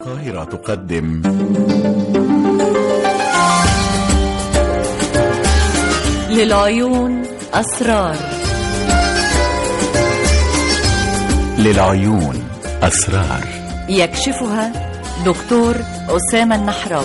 القاهرة تقدم للعيون أسرار للعيون أسرار يكشفها دكتور أسامة النحراوي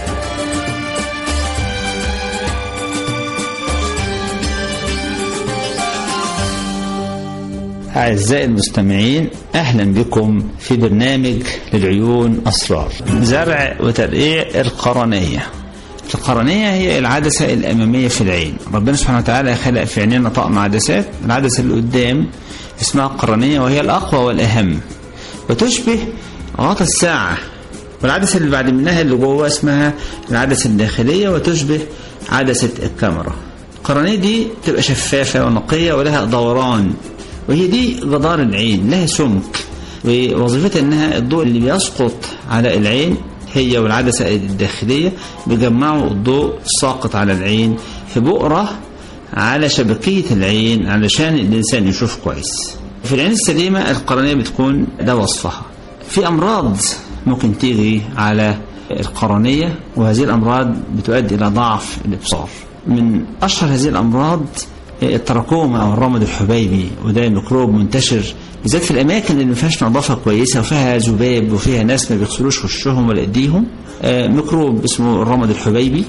أعزائي المستمعين أهلا بكم في برنامج للعيون أسرار زرع وترقيع القرنية القرنية هي العدسة الأمامية في العين ربنا سبحانه وتعالى خلق في عيننا طقم عدسات العدسة اللي قدام اسمها القرنية وهي الأقوى والأهم وتشبه غطا الساعة والعدسة اللي بعد منها اللي جوه اسمها العدسة الداخلية وتشبه عدسة الكاميرا القرنية دي تبقى شفافة ونقية ولها دوران وهي دي جدار العين لها سمك ووظيفتها انها الضوء اللي بيسقط على العين هي والعدسة الداخلية بيجمعوا الضوء الساقط على العين في بؤرة على شبكية العين علشان الإنسان يشوف كويس في العين السليمة القرنية بتكون ده وصفها في أمراض ممكن تيجي على القرنية وهذه الأمراض بتؤدي إلى ضعف الإبصار من أشهر هذه الأمراض التراكوما او الرمد الحبيبي وده ميكروب منتشر بالذات في الاماكن اللي ما فيهاش نظافه كويسه وفيها ذباب وفيها ناس ما بيغسلوش وشهم ولا ايديهم آه ميكروب اسمه الرمد الحبيبي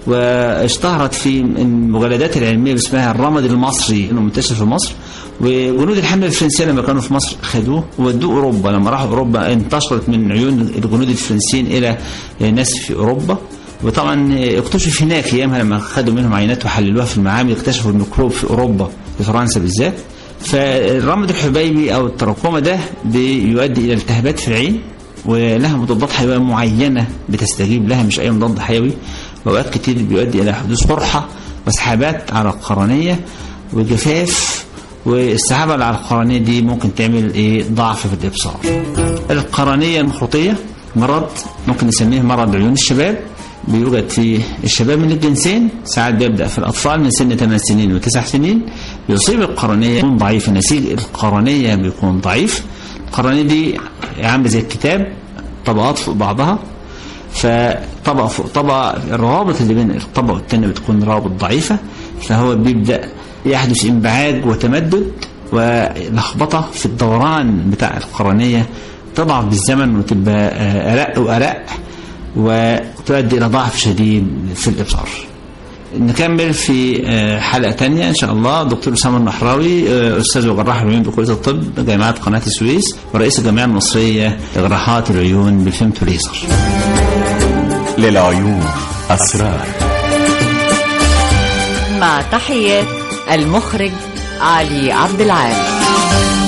واشتهرت في المجلدات العلميه اسمها الرمد المصري انه منتشر في مصر وجنود الحمله الفرنسيه لما كانوا في مصر خدوه وودوه اوروبا لما راحوا اوروبا انتشرت من عيون الجنود الفرنسيين الى ناس في اوروبا وطبعا اكتشف هناك ايامها لما خدوا منهم عينات وحللوها في المعامل اكتشفوا الميكروب في اوروبا في فرنسا بالذات فالرمد الحبيبي او التراكوما ده بيؤدي الى التهابات في العين ولها مضادات حيويه معينه بتستجيب لها مش اي مضاد حيوي واوقات كتير بيؤدي الى حدوث قرحه وسحابات على القرنيه وجفاف والسحابه اللي على القرنيه دي ممكن تعمل ايه ضعف في الابصار القرنيه المخروطيه مرض ممكن نسميه مرض عيون الشباب بيوجد في الشباب من الجنسين ساعات بيبدا في الاطفال من سن 8 سنين و9 سنين بيصيب القرنيه يكون ضعيف نسيج القرنيه بيكون ضعيف القرنيه دي عامله زي الكتاب طبقات فوق بعضها فطبقه فوق طبقه الروابط اللي بين الطبقه والثانيه بتكون روابط ضعيفه فهو بيبدا يحدث انبعاج وتمدد ولخبطه في الدوران بتاع القرنيه تضعف بالزمن وتبقى ارق وارق وتؤدي إلى ضعف شديد في الإبصار نكمل في حلقة تانية إن شاء الله دكتور أسامة النحراوي أستاذ وجراح العيون بكلية الطب جامعة قناة السويس ورئيس الجمعية المصرية لجراحات العيون بالفيمتو ليزر للعيون أسرار مع تحيات المخرج علي عبد العال